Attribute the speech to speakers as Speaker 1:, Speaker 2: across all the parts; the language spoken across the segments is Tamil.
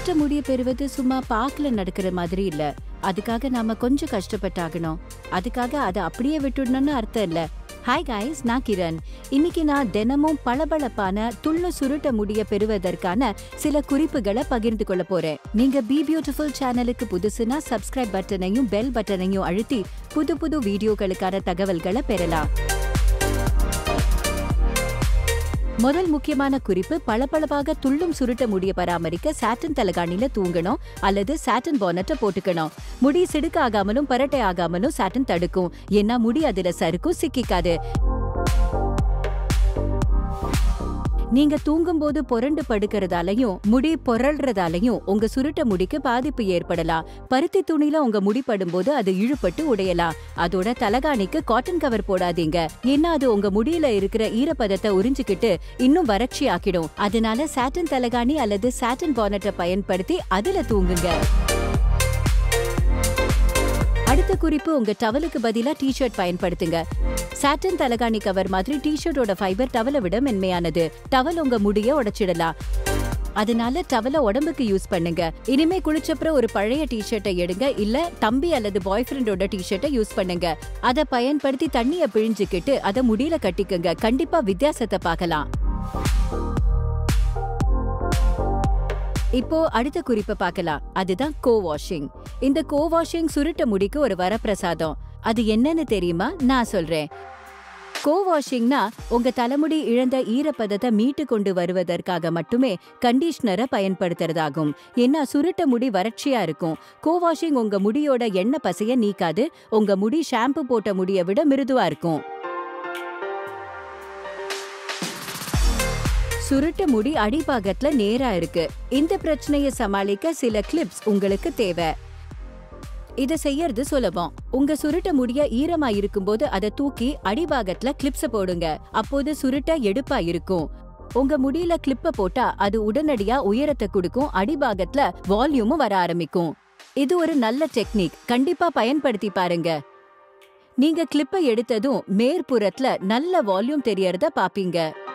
Speaker 1: சுருட்ட முடிய பெறுவது சும்மா பாக்குல நடக்கிற மாதிரி இல்ல அதுக்காக நாம கொஞ்சம் கஷ்டப்பட்டாகணும் அதுக்காக அதை அப்படியே விட்டுடணும்னு அர்த்தம் இல்ல ஹாய் காய்ஸ் நான் கிரண் இன்னைக்கு நான் தினமும் பளபளப்பான துள்ள சுருட்ட முடிய பெறுவதற்கான சில குறிப்புகளை பகிர்ந்து கொள்ள போறேன் நீங்க பி பியூட்டிஃபுல் சேனலுக்கு புதுசுனா சப்ஸ்கிரைப் பட்டனையும் பெல் பட்டனையும் அழுத்தி புது புது வீடியோக்களுக்கான தகவல்களை பெறலாம் முதல் முக்கியமான குறிப்பு பளபளப்பாக துள்ளும் சுருட்ட முடிய பராமரிக்க சாட்டன் தலகாணில தூங்கணும் அல்லது சாட்டன் பானட்டை போட்டுக்கணும் முடி சிடுக்க ஆகாமலும் பரட்டை ஆகாமலும் சாட்டன் தடுக்கும் ஏன்னா முடி அதுல சறுக்கும் சிக்கிக்காது நீங்க தூங்கும்போது புரண்டு படுக்கிறதாலையும் முடி பொரள்றதாலையும் உங்க சுருட்ட முடிக்கு பாதிப்பு ஏற்படலாம் பருத்தி துணியில உங்க முடி படும்போது அது இழுபட்டு உடையலாம் அதோட தலகாணிக்கு காட்டன் கவர் போடாதீங்க ஏன்னா அது உங்க முடியில இருக்கிற ஈரப்பதத்தை உறிஞ்சிக்கிட்டு இன்னும் வறட்சி ஆக்கிடும் அதனால சாட்டன் தலகாணி அல்லது சாட்டன் பானட்டை பயன்படுத்தி அதுல தூங்குங்க அடுத்த குறிப்பு உங்க டவலுக்கு பதிலா டி-ஷர்ட் பயன்படுத்துங்க சாட்டன் தலகாணி கவர் மாதிரி டி-ஷர்ட்டோட ஃபைபர் டவலை விட மென்மையானது டவல் உங்க முடிய உடைச்சிடலாம் அதனால டவல உடம்புக்கு யூஸ் பண்ணுங்க இனிமே குளிச்சப்புறம் ஒரு பழைய டி-ஷர்ட்டை எடுங்க இல்ல தம்பி அல்லது பாய் ஃப்ரெண்டோட டி-ஷர்ட்டை யூஸ் பண்ணுங்க அத பயன்படுத்தி தண்ணிய பிழிஞ்சுக்கிட்டு அத முடியில கட்டிக்கங்க கண்டிப்பா வித்தியாசத்தை பார்க்கலாம் இப்போ அடுத்த குறிப்பை பார்க்கலாம் அதுதான் கோ வாஷிங் இந்த கோ வாஷிங் சுருட்ட முடிக்கு ஒரு வரப்பிரசாதம் அது என்னன்னு தெரியுமா நான் சொல்றேன் கோ வாஷிங்னா உங்க தலைமுடி இழந்த ஈரப்பதத்தை மீட்டு கொண்டு வருவதற்காக மட்டுமே கண்டிஷனரை பயன்படுத்துறதாகும் ஏன்னா சுருட்ட முடி வறட்சியா இருக்கும் கோ வாஷிங் உங்க முடியோட எண்ணெய் பசைய நீக்காது உங்க முடி ஷாம்பு போட்ட முடியை விட மிருதுவா இருக்கும் சுருட்ட முடி அடிபாகத்துல நேரா இருக்கு இந்த பிரச்சனையை சமாளிக்க சில கிளிப்ஸ் உங்களுக்கு தேவை இத செய்யறது சுலபம் உங்க சுருட்ட முடிய ஈரமா இருக்கும்போது அதை தூக்கி அடிபாகத்துல கிளிப்ஸ போடுங்க அப்போது சுருட்ட எடுப்பா இருக்கும் உங்க முடியில கிளிப்ப போட்டா அது உடனடியா உயரத்தை கொடுக்கும் அடிபாகத்துல வால்யூமும் வர ஆரம்பிக்கும் இது ஒரு நல்ல டெக்னிக் கண்டிப்பா பயன்படுத்தி பாருங்க நீங்க கிளிப்பை எடுத்ததும் மேற்புறத்துல நல்ல வால்யூம் தெரியறத பாப்பீங்க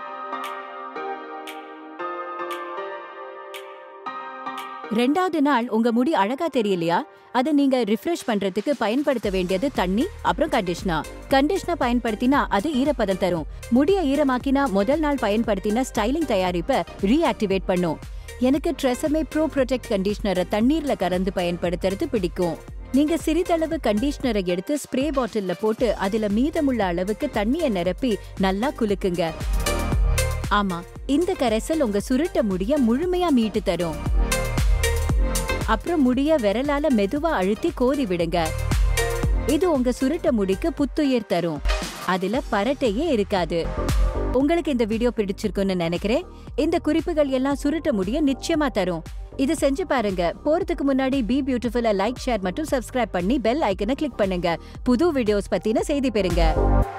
Speaker 1: ரெண்டாவது நாள் உங்க முடி அழகா தெரியலையா அதை நீங்க ரிஃப்ரெஷ் பண்றதுக்கு பயன்படுத்த வேண்டியது தண்ணி அப்புறம் கண்டிஷனர் கண்டிஷனர் பயன்படுத்தினா அது ஈரப்பதம் தரும் முடிய ஈரமாக்கினா முதல் நாள் பயன்படுத்தின ஸ்டைலிங் தயாரிப்பை ரீஆக்டிவேட் பண்ணும் எனக்கு ட்ரெஸமே ப்ரோ ப்ரொடெக்ட் கண்டிஷனரை தண்ணீர்ல கலந்து பயன்படுத்துறது பிடிக்கும் நீங்க சிறிதளவு கண்டிஷனரை எடுத்து ஸ்ப்ரே பாட்டில்ல போட்டு அதுல மீதமுள்ள அளவுக்கு தண்ணியை நிரப்பி நல்லா குலுக்குங்க ஆமா இந்த கரைசல் உங்க சுருட்ட முடிய முழுமையா மீட்டு தரும் அப்புறம் முடிய விரலால மெதுவா அழுத்தி கோதி விடுங்க இது உங்க சுருட்ட முடிக்கு புத்துயிர் தரும் அதுல பரட்டையே இருக்காது உங்களுக்கு இந்த வீடியோ பிடிச்சிருக்குன்னு நினைக்கிறேன் இந்த குறிப்புகள் எல்லாம் சுருட்ட முடிய நிச்சயமா தரும் இது செஞ்சு பாருங்க போறதுக்கு முன்னாடி பி பியூட்டிஃபுல்ல லைக் ஷேர் மற்றும் சப்ஸ்கிரைப் பண்ணி பெல் ஐக்கனை கிளிக் பண்ணுங்க புது வீடியோஸ் பத்தின செய்தி பெறுங்க